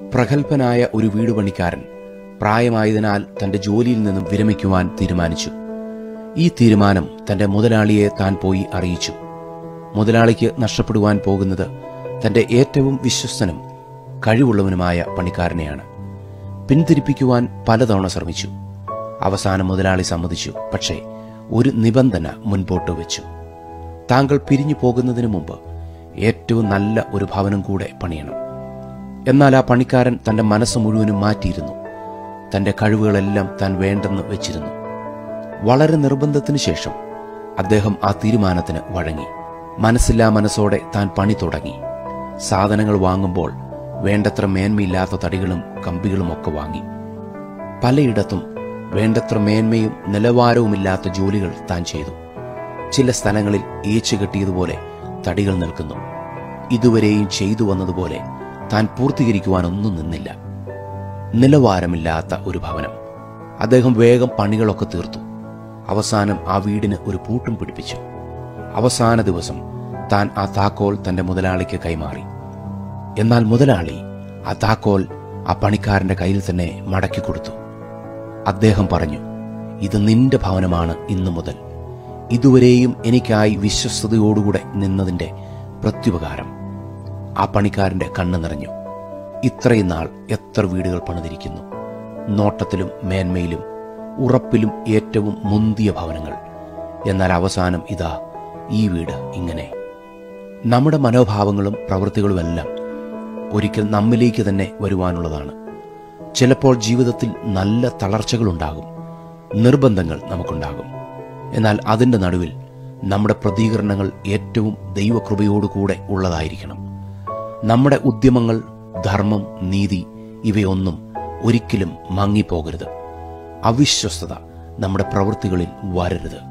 പ്രഗത്ഭനായ ഒരു വീട് പണിക്കാരൻ പ്രായമായതിനാൽ തന്റെ ജോലിയിൽ നിന്നും വിരമിക്കുവാൻ തീരുമാനിച്ചു ഈ തീരുമാനം തന്റെ മുതലാളിയെ താൻ പോയി അറിയിച്ചു മുതലാളിക്ക് നഷ്ടപ്പെടുവാൻ പോകുന്നത് തന്റെ ഏറ്റവും വിശ്വസ്തനും കഴിവുള്ളവനുമായ പണിക്കാരനെയാണ് പിന്തിരിപ്പിക്കുവാൻ പലതവണ ശ്രമിച്ചു അവസാനം മുതലാളി സമ്മതിച്ചു പക്ഷേ ഒരു നിബന്ധന മുൻപോട്ട് വെച്ചു താങ്കൾ പിരിഞ്ഞു പോകുന്നതിന് മുമ്പ് ഏറ്റവും നല്ല ഒരു ഭവനം കൂടെ പണിയണം എന്നാൽ ആ പണിക്കാരൻ തന്റെ മനസ്സ് മുഴുവനും മാറ്റിയിരുന്നു തന്റെ കഴിവുകളെല്ലാം താൻ വേണ്ടെന്ന് വെച്ചിരുന്നു വളരെ നിർബന്ധത്തിനു ശേഷം അദ്ദേഹം ആ തീരുമാനത്തിന് വഴങ്ങി മനസ്സില്ലാ മനസ്സോടെ താൻ പണി തുടങ്ങി സാധനങ്ങൾ വാങ്ങുമ്പോൾ വേണ്ടത്ര മേന്മയില്ലാത്ത തടികളും കമ്പികളും ഒക്കെ വാങ്ങി പലയിടത്തും വേണ്ടത്ര മേന്മയും നിലവാരവുമില്ലാത്ത ജോലികൾ താൻ ചെയ്തു ചില സ്ഥലങ്ങളിൽ ഏച്ചു കെട്ടിയതുപോലെ തടികൾ നിൽക്കുന്നു ഇതുവരെയും ചെയ്തു വന്നതുപോലെ താൻ പൂർത്തീകരിക്കുവാനൊന്നും നിന്നില്ല നിലവാരമില്ലാത്ത ഒരു ഭവനം അദ്ദേഹം വേഗം പണികളൊക്കെ തീർത്തു അവസാനം ആ വീടിന് ഒരു പൂട്ടും പിടിപ്പിച്ചു അവസാന ദിവസം താൻ ആ താക്കോൽ തന്റെ മുതലാളിക്ക് കൈമാറി എന്നാൽ മുതലാളി ആ താക്കോൽ ആ പണിക്കാരന്റെ കയ്യിൽ തന്നെ മടക്കി കൊടുത്തു അദ്ദേഹം പറഞ്ഞു ഇത് നിന്റെ ഭവനമാണ് ഇന്നു മുതൽ ഇതുവരെയും എനിക്കായി വിശ്വസ്തയോടുകൂടെ നിന്നതിന്റെ പ്രത്യുപകാരം ആ പണിക്കാരന്റെ കണ്ണ് നിറഞ്ഞു ഇത്രയും നാൾ എത്ര വീടുകൾ പണിതിരിക്കുന്നു നോട്ടത്തിലും മേന്മയിലും ഉറപ്പിലും ഏറ്റവും മുന്തിയ ഭവനങ്ങൾ എന്നാൽ അവസാനം ഇതാ ഈ വീട് ഇങ്ങനെ നമ്മുടെ മനോഭാവങ്ങളും പ്രവൃത്തികളുമെല്ലാം ഒരിക്കൽ നമ്മിലേക്ക് തന്നെ വരുവാനുള്ളതാണ് ചിലപ്പോൾ ജീവിതത്തിൽ നല്ല തളർച്ചകളുണ്ടാകും നിർബന്ധങ്ങൾ നമുക്കുണ്ടാകും എന്നാൽ അതിൻ്റെ നടുവിൽ നമ്മുടെ പ്രതികരണങ്ങൾ ഏറ്റവും ദൈവകൃപയോടുകൂടെ ഉള്ളതായിരിക്കണം നമ്മുടെ ഉദ്യമങ്ങൾ ധർമ്മം നീതി ഇവയൊന്നും ഒരിക്കലും മങ്ങിപ്പോകരുത് അവിശ്വസ്തത നമ്മുടെ പ്രവൃത്തികളിൽ വരരുത്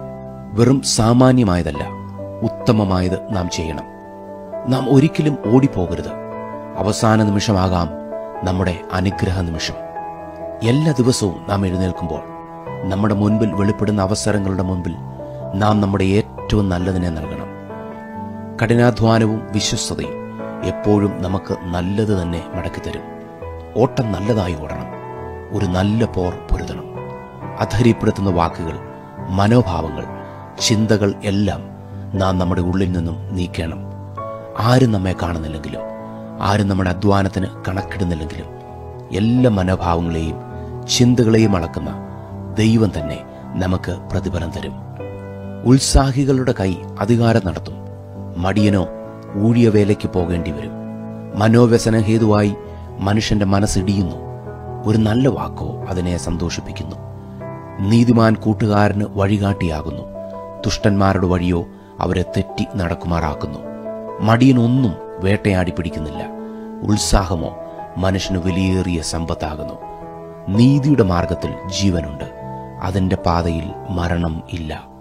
വെറും സാമാന്യമായതല്ല ഉത്തമമായത് നാം ചെയ്യണം നാം ഒരിക്കലും ഓടിപ്പോകരുത് അവസാന നിമിഷമാകാം നമ്മുടെ അനുഗ്രഹ നിമിഷം എല്ലാ ദിവസവും നാം എഴുന്നേൽക്കുമ്പോൾ നമ്മുടെ മുൻപിൽ വെളിപ്പെടുന്ന അവസരങ്ങളുടെ മുൻപിൽ നാം നമ്മുടെ ഏറ്റവും നല്ലതിനെ നൽകണം കഠിനാധ്വാനവും വിശ്വസ്തതയും എപ്പോഴും നമുക്ക് നല്ലത് തന്നെ മടക്കിത്തരും ഓട്ടം നല്ലതായി ഓടണം ഒരു നല്ല പോർ പൊരുതണം അധൈര്യപ്പെടുത്തുന്ന വാക്കുകൾ മനോഭാവങ്ങൾ ചിന്തകൾ എല്ലാം നാം നമ്മുടെ ഉള്ളിൽ നിന്നും നീക്കണം ആരും നമ്മെ കാണുന്നില്ലെങ്കിലും ആരും നമ്മുടെ അധ്വാനത്തിന് കണക്കിടുന്നില്ലെങ്കിലും എല്ലാ മനോഭാവങ്ങളെയും ചിന്തകളെയും അളക്കുന്ന ദൈവം തന്നെ നമുക്ക് പ്രതിഫലം തരും ഉത്സാഹികളുടെ കൈ അധികാരം നടത്തും മടിയനോ ഊഴിയവേലയ്ക്ക് പോകേണ്ടി വരും മനോവ്യസന ഹേതുവായി മനുഷ്യന്റെ മനസ്സിടിയുന്നു ഒരു നല്ല വാക്കോ അതിനെ സന്തോഷിപ്പിക്കുന്നു നീതിമാൻ കൂട്ടുകാരന് വഴികാട്ടിയാകുന്നു ദുഷ്ടന്മാരുടെ വഴിയോ അവരെ തെറ്റി നടക്കുമാറാക്കുന്നു മടിയനൊന്നും വേട്ടയാടി പിടിക്കുന്നില്ല ഉത്സാഹമോ മനുഷ്യന് വിലയേറിയ സമ്പത്താകുന്നു നീതിയുടെ മാർഗത്തിൽ ജീവനുണ്ട് അതിന്റെ പാതയിൽ മരണം ഇല്ല